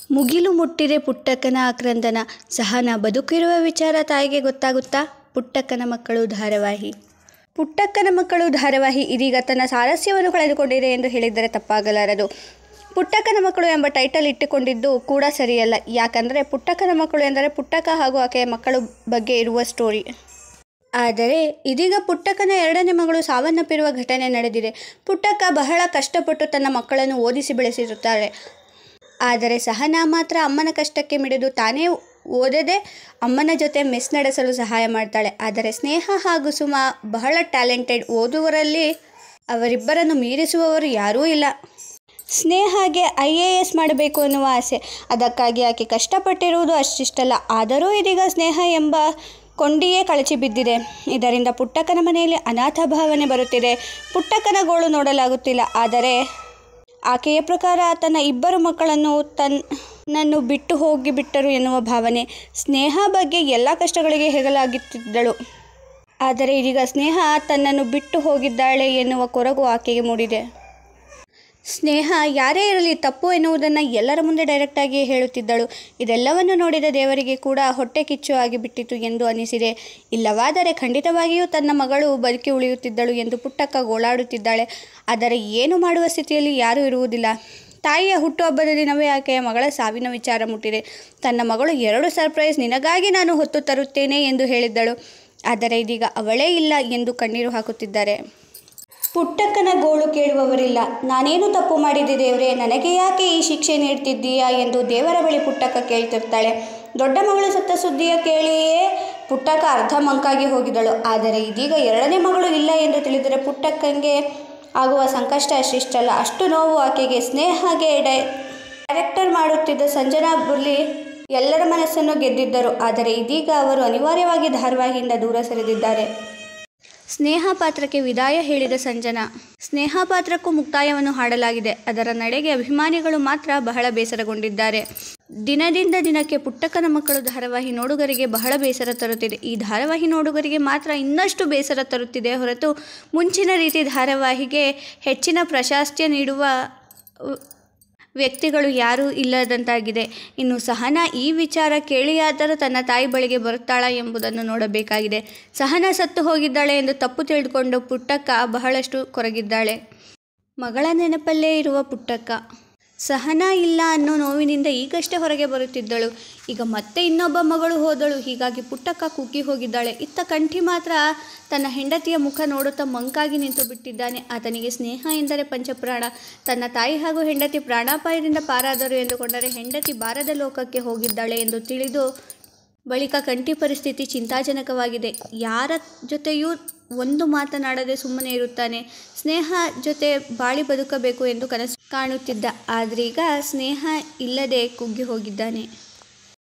ಮುಗಿಲು ಮುಟ್ಟಿದೆ ಪುಟ್ಟಕ್ಕನ ಆಕ್ರಂದನ ಸಹನ ಬದುಕಿರುವ ವಿಚಾರ ತಾಯಿಗೆ ಗೊತ್ತಾಗುತ್ತಾ ಪುಟ್ಟಕ್ಕನ ಮಕ್ಕಳು ಧಾರಾವಾಹಿ ಪುಟ್ಟಕ್ಕನ ಮಕ್ಕಳು ಧಾರಾವಾಹಿ ಇದೀಗ ತನ್ನ ಸಾರಸ್ಯವನ್ನು ಕಳೆದುಕೊಂಡಿದೆ ಎಂದು ಹೇಳಿದರೆ ತಪ್ಪಾಗಲಾರದು ಪುಟ್ಟಕ್ಕನ ಮಕ್ಕಳು ಎಂಬ ಟೈಟಲ್ ಇಟ್ಟುಕೊಂಡಿದ್ದು ಕೂಡ ಸರಿಯಲ್ಲ ಯಾಕಂದರೆ ಪುಟ್ಟಕ್ಕನ ಮಕ್ಕಳು ಎಂದರೆ ಪುಟ್ಟಕ್ಕ ಹಾಗೂ ಆಕೆಯ ಮಕ್ಕಳು ಬಗ್ಗೆ ಇರುವ ಸ್ಟೋರಿ ಆದರೆ ಇದೀಗ ಪುಟ್ಟಕ್ಕನ ಎರಡನೇ ಮಗಳು ಸಾವನ್ನಪ್ಪಿರುವ ಘಟನೆ ನಡೆದಿದೆ ಪುಟ್ಟಕ್ಕ ಬಹಳ ಕಷ್ಟಪಟ್ಟು ತನ್ನ ಮಕ್ಕಳನ್ನು ಓದಿಸಿ ಬೆಳೆಸಿರುತ್ತಾಳೆ ಆದರೆ ಸಹನಾ ಮಾತ್ರ ಅಮ್ಮನ ಕಷ್ಟಕ್ಕೆ ಮಿಡಿದು ತಾನೇ ಓದದೆ ಅಮ್ಮನ ಜೊತೆ ಮೆಸ್ ನಡೆಸಲು ಸಹಾಯ ಮಾಡ್ತಾಳೆ ಆದರೆ ಸ್ನೇಹ ಹಾಗೂ ಸುಮಾ ಬಹಳ ಟ್ಯಾಲೆಂಟೆಡ್ ಓದುವರಲ್ಲಿ ಅವರಿಬ್ಬರನ್ನು ಮೀರಿಸುವವರು ಯಾರೂ ಇಲ್ಲ ಸ್ನೇಹಾಗೆ ಐ ಎ ಎಸ್ ಮಾಡಬೇಕು ಅನ್ನುವ ಆಸೆ ಅದಕ್ಕಾಗಿ ಆಕೆ ಕಷ್ಟಪಟ್ಟಿರುವುದು ಅಷ್ಟಿಷ್ಟಲ್ಲ ಆದರೂ ಇದೀಗ ಸ್ನೇಹ ಎಂಬ ಕೊಂಡಿಯೇ ಕಳಚಿ ಬಿದ್ದಿದೆ ಇದರಿಂದ ಪುಟ್ಟಕ್ಕನ ಮನೆಯಲ್ಲಿ ಅನಾಥ ಭಾವನೆ ಬರುತ್ತಿದೆ ಪುಟ್ಟಕ್ಕನ ಗೋಳು ನೋಡಲಾಗುತ್ತಿಲ್ಲ ಆದರೆ ಆಕೆಯ ಪ್ರಕಾರ ತನ್ನ ಇಬ್ಬರು ಮಕ್ಕಳನ್ನು ತನ್ನನ್ನು ಬಿಟ್ಟು ಹೋಗಿ ಬಿಟ್ಟರು ಎನ್ನುವ ಭಾವನೆ ಸ್ನೇಹ ಬಗ್ಗೆ ಎಲ್ಲ ಕಷ್ಟಗಳಿಗೆ ಹೆಗಲಾಗುತ್ತಿದ್ದಳು ಆದರೆ ಇದೀಗ ಸ್ನೇಹ ತನ್ನನ್ನು ಬಿಟ್ಟು ಹೋಗಿದ್ದಾಳೆ ಎನ್ನುವ ಕೊರಗು ಆಕೆಗೆ ಮೂಡಿದೆ ಸ್ನೇಹ ಯಾರೇ ಇರಲಿ ತಪ್ಪು ಎನ್ನುವುದನ್ನು ಎಲ್ಲರ ಮುಂದೆ ಡೈರೆಕ್ಟಾಗಿ ಹೇಳುತ್ತಿದ್ದಳು ಇದೆಲ್ಲವನ್ನು ನೋಡಿದ ದೇವರಿಗೆ ಕೂಡ ಹೊಟ್ಟೆ ಕಿಚ್ಚು ಆಗಿಬಿಟ್ಟಿತು ಎಂದು ಅನಿಸಿದೆ ಇಲ್ಲವಾದರೆ ಖಂಡಿತವಾಗಿಯೂ ತನ್ನ ಮಗಳು ಬದುಕಿ ಉಳಿಯುತ್ತಿದ್ದಳು ಎಂದು ಪುಟ್ಟಕ್ಕ ಗೋಳಾಡುತ್ತಿದ್ದಾಳೆ ಆದರೆ ಏನು ಮಾಡುವ ಸ್ಥಿತಿಯಲ್ಲಿ ಯಾರೂ ಇರುವುದಿಲ್ಲ ತಾಯಿಯ ಹುಟ್ಟುಹಬ್ಬದ ದಿನವೇ ಆಕೆಯ ಮಗಳ ಸಾವಿನ ವಿಚಾರ ಮುಟ್ಟಿದೆ ತನ್ನ ಮಗಳು ಎರಡು ಸರ್ಪ್ರೈಸ್ ನಿನಗಾಗಿ ನಾನು ಹೊತ್ತು ತರುತ್ತೇನೆ ಎಂದು ಹೇಳಿದ್ದಳು ಆದರೆ ಇದೀಗ ಅವಳೇ ಇಲ್ಲ ಎಂದು ಕಣ್ಣೀರು ಹಾಕುತ್ತಿದ್ದಾರೆ ಪುಟ್ಟಕ್ಕನ ಗೋಳು ಕೇಳುವವರಿಲ್ಲ ನಾನೇನು ತಪ್ಪು ಮಾಡಿದೆ ದೇವರೇ ನನಗೆ ಯಾಕೆ ಈ ಶಿಕ್ಷೆ ನೀಡ್ತಿದ್ದೀಯಾ ಎಂದು ದೇವರ ಬಳಿ ಪುಟ್ಟಕ್ಕ ಕೇಳ್ತಿರ್ತಾಳೆ ದೊಡ್ಡ ಮಗಳು ಸತ್ತ ಸುದ್ದಿಯ ಕೇಳಿಯೇ ಪುಟ್ಟಕ್ಕ ಅರ್ಧ ಮಂಕಾಗಿ ಹೋಗಿದ್ದಳು ಆದರೆ ಇದೀಗ ಎರಡನೇ ಮಗಳು ಇಲ್ಲ ಎಂದು ತಿಳಿದರೆ ಪುಟ್ಟಕ್ಕಂಗೆ ಆಗುವ ಸಂಕಷ್ಟ ಅಷ್ಟಿಷ್ಟಲ್ಲ ಅಷ್ಟು ನೋವು ಆಕೆಗೆ ಸ್ನೇಹಗೆ ಡೈ ಡೈರೆಕ್ಟರ್ ಮಾಡುತ್ತಿದ್ದ ಸಂಜನಾ ಬುರ್ಲಿ ಎಲ್ಲರ ಮನಸ್ಸನ್ನು ಗೆದ್ದಿದ್ದರು ಆದರೆ ಇದೀಗ ಅವರು ಅನಿವಾರ್ಯವಾಗಿ ಧಾರಾವಾಹಿಯಿಂದ ದೂರ ಸರಿದಿದ್ದಾರೆ ಸ್ನೇಹ ಪಾತ್ರಕ್ಕೆ ವಿದಾಯ ಹೇಳಿದ ಸಂಜನಾ ಸ್ನೇಹ ಪಾತ್ರಕ್ಕೂ ಮುಕ್ತಾಯವನ್ನು ಹಾಡಲಾಗಿದೆ ಅದರ ನಡೆಗೆ ಅಭಿಮಾನಿಗಳು ಮಾತ್ರ ಬಹಳ ಬೇಸರಗೊಂಡಿದ್ದಾರೆ ದಿನದಿಂದ ದಿನಕ್ಕೆ ಪುಟ್ಟಕ್ಕನ ಮಕ್ಕಳು ಧಾರಾವಾಹಿ ನೋಡುಗರಿಗೆ ಬಹಳ ಬೇಸರ ತರುತ್ತಿದೆ ಈ ಧಾರಾವಾಹಿ ನೋಡುಗರಿಗೆ ಮಾತ್ರ ಇನ್ನಷ್ಟು ಬೇಸರ ತರುತ್ತಿದೆ ಹೊರತು ಮುಂಚಿನ ರೀತಿ ಧಾರಾವಾಹಿಗೆ ಹೆಚ್ಚಿನ ಪ್ರಾಶಸ್ತ್ಯ ನೀಡುವ ವ್ಯಕ್ತಿಗಳು ಯಾರೂ ಇಲ್ಲದಂತಾಗಿದೆ ಇನ್ನು ಸಹನಾ ಈ ವಿಚಾರ ಕೇಳಿಯಾದರೂ ತನ್ನ ತಾಯಿ ಬಳಿಗೆ ಬರುತ್ತಾಳಾ ಎಂಬುದನ್ನು ನೋಡಬೇಕಾಗಿದೆ ಸಹನಾ ಸತ್ತು ಹೋಗಿದ್ದಾಳೆ ಎಂದು ತಪ್ಪು ತಿಳಿದುಕೊಂಡು ಪುಟ್ಟಕ್ಕ ಬಹಳಷ್ಟು ಕೊರಗಿದ್ದಾಳೆ ಮಗಳ ನೆನಪಲ್ಲೇ ಇರುವ ಪುಟ್ಟಕ್ಕ ಸಹನಾ ಇಲ್ಲ ಅನ್ನೋ ನೋವಿನಿಂದ ಈಗಷ್ಟೇ ಹೊರಗೆ ಬರುತ್ತಿದ್ದಳು ಈಗ ಮತ್ತೆ ಇನ್ನೊಬ್ಬ ಮಗಳು ಹೋದಳು ಹೀಗಾಗಿ ಪುಟ್ಟಕ್ಕ ಕುಗ್ಗಿ ಹೋಗಿದ್ದಾಳೆ ಇತ್ತ ಕಂಠಿ ಮಾತ್ರ ತನ್ನ ಹೆಂಡತಿಯ ಮುಖ ನೋಡುತ್ತಾ ಮಂಕಾಗಿ ನಿಂತು ಬಿಟ್ಟಿದ್ದಾನೆ ಆತನಿಗೆ ಸ್ನೇಹ ಎಂದರೆ ಪಂಚಪ್ರಾಣ ತನ್ನ ತಾಯಿ ಹಾಗೂ ಹೆಂಡತಿ ಪ್ರಾಣಾಪಾಯದಿಂದ ಪಾರಾದರು ಎಂದುಕೊಂಡರೆ ಹೆಂಡತಿ ಬಾರದ ಲೋಕಕ್ಕೆ ಹೋಗಿದ್ದಾಳೆ ಎಂದು ತಿಳಿದು ಬಳಿಕ ಕಂಠಿ ಪರಿಸ್ಥಿತಿ ಚಿಂತಾಜನಕವಾಗಿದೆ ಯಾರ ಜೊತೆಯೂ ಒಂದು ಮಾತನಾಡದೆ ಸುಮ್ಮನೆ ಇರುತ್ತಾನೆ ಸ್ನೇಹ ಜೊತೆ ಬಾಳಿ ಬದುಕಬೇಕು ಎಂದು ಕನಸು ಕಾಣುತ್ತಿದ್ದ ಆದ್ರೀಗ ಸ್ನೇಹ ಇಲ್ಲದೆ ಕುಗ್ಗಿ ಹೋಗಿದ್ದಾನೆ